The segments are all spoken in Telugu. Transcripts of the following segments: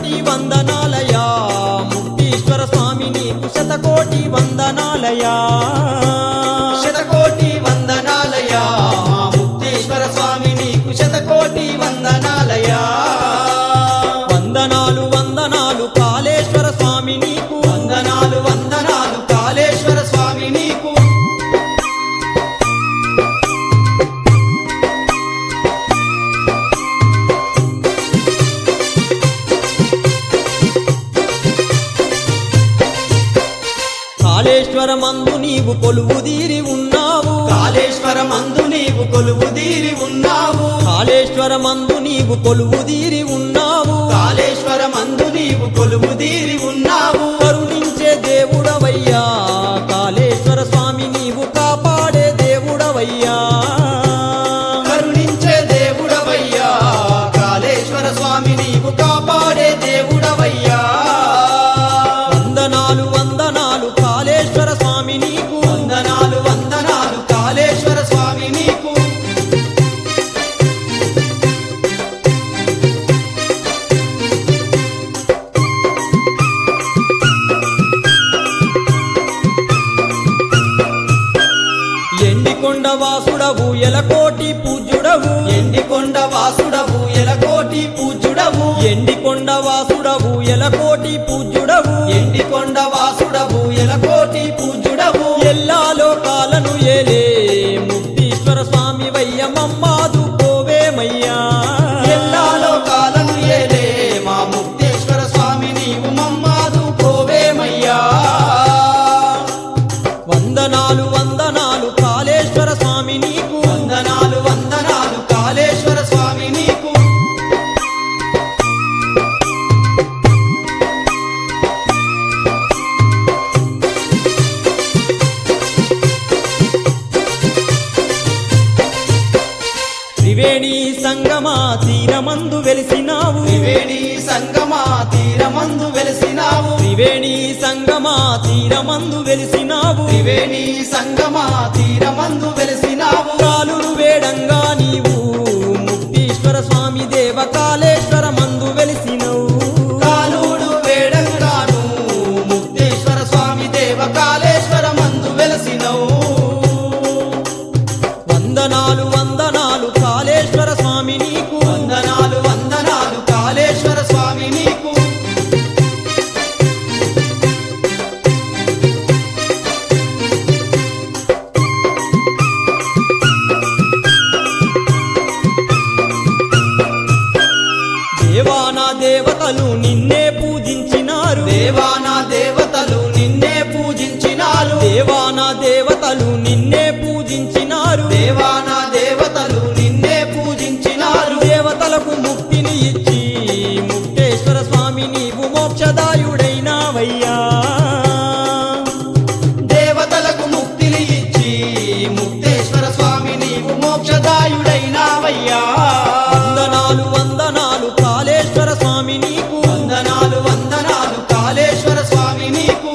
శతకోటి వందనాలయా ముక్తీశ్వర స్వామి నీకు శతకోటి వందనాలయా శతకోటి వందనాలయా ముక్తేశ్వర స్వామి నీకు శతకోటి వందనాలయా వందనాలు వందనాలు కాళేశ్వర స్వామి నీకు వందనాలు వందనాలు కాళేశ్వర స్వామి నీకు కాళేశ్వర మందు నీవు కొలువు తీరి ఉన్నావు కాళేశ్వర మందు నీవు కొలువు తీరి ఉన్నావు కాళేశ్వర మందు నీవు కొలువు తీరి ఉన్నావు కాళేశ్వర మందు నీవు కొలువు తీరి ఉన్నావు కరుణించే దేవుడవయ్యా కాళేశ్వర స్వామి నీవు కాపాడే దేవుడవయ్యా కరుణించే దేవుడవయ్యా కాళేశ్వర స్వామి నీవు కాపాడే దేవుడవయ్యా వందనాలు వందనాలు కాళేశ్వర స్వామి నీకు వందనాలు వందనాలు కాళేశ్వర స్వామి నీకు ఎండికొండ వాసుడవు ఎలకోటి పూజ్యుడవు ఎండికొండ వాసుడవు ఎలకోటి పూజ్యుడవు ఎండికొండ వాసుడవు ఎలకోటి పూజ్యుడవు ఎండికొండ వాసుడవు ఎలకోటి పూజ్యుడవు ఎల్లా లోకాలను ఏలే ముక్తీశ్వర స్వామి వయ్య మమ్మాదు పోవేమయ్యా ఎల్లా లోకాలను ఏలే మా ముక్తేశ్వర స్వామి నీవు మమ్మాదు పోవేమయ్యా వందనాలు వందనాలు కాళేశ్వర స్వామి నీకు వందనాలు వందనాలు కాళేశ్వర స్వామి నీకు త్రివేణి సంగమా తీరమందు వెలిసినావు త్రివేణి సంగమా తీరమందు వెలిసినావు త్రివేణి సంగమా తీరమందు వెలిసినావు త్రివేణి సంగమా తీరమందు వెలిసినావు కాలురు వేడంగా నీవు ముక్తీశ్వర స్వామి దేవ కాళేశ్వర మందు వెలిసినవు కాలుడు వేడంగాను ముక్తేశ్వర స్వామి దేవ కాళేశ్వర మందు వెలసినవు వందనాలు వందనాలు కాళేశ్వర స్వామి నీకు వందనాలు వందనాలు కాళేశ్వర స్వామి నీకు దేవానా దేవతలు నిన్నే పూజించినారు దేవానా దేవతలు నిన్నే పూజించినారు దేవానా దేవతలు నిన్నే పూజించినారు దేవానా దేవతలు నిన్నే పూజించినారు దేవతలకు ముక్తిని ఇచ్చి ముక్తేశ్వర స్వామి నీవు మోక్షదాయుడైనావయ్యా దేవతలకు ముక్తిని ఇచ్చి ముక్తేశ్వర స్వామి నీవు మోక్షదాయుడైనావయ్యా వందనాలు వందనాలు కాళేశ్వర స్వామి నీకు వందనాలు వందనాలు కాళేశ్వర స్వామి నీకు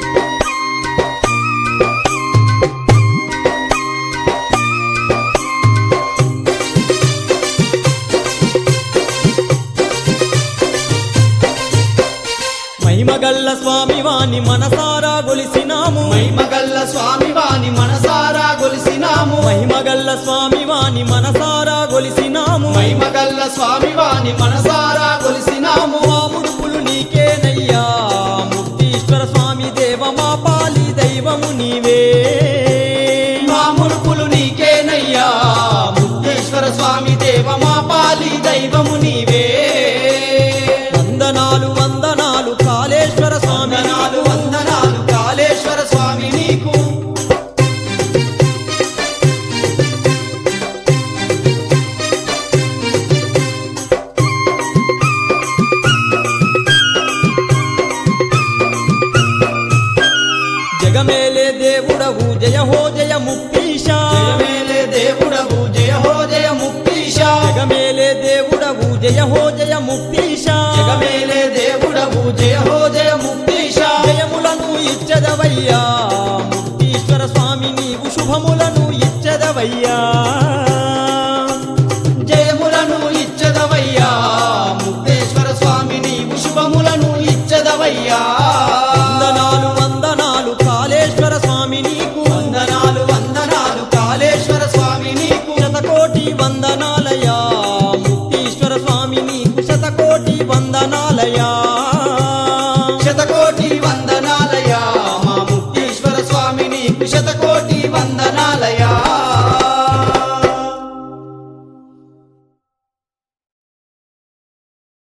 మహిమగల్ల స్వామి వాణి మనసారా గొలిసినాము మహిమగల్ల స్వామి వాని మనసారా గొలిసినాము మహిమగల్ల స్వామి వాణి మనసారా గొలిసినాము మహిమగల్ల స్వామి వాని మనసారా గొలిసినాము మా ముడుపులు నీకేనయ్యా ముక్తీశ్వర స్వామి దేవ మా పాలి దైవము నీవే మా ముడుపులు నీకేనయ్యా ముక్తేశ్వర స్వామి దేవ మా పాలి దైవము నీవే వందనాలు వందనాలు కాళేశ్వర స్వామి వందనాలు వందనాలు కాళేశ్వర స్వామి నీకు జగమేలే దేవుడవు జయ హో జయ ముక్తీశ జయమేలే దేవుడవు జయ హో జయ ముక్తీశ జగమేలే దేవుడవు జయ హో జయ ముక్తీశ జగమేలే దేవుడవు జయ హో జయ ముక్తీశ జయములను ఇచ్చదవయ్యా ముక్తీశ్వర స్వామి నీవు శుభములను ఇచ్చదవయ్యా జయములను ఇచ్చదవయ్యా ముక్తేశ్వర స్వామి నీవు శుభము శతకోటి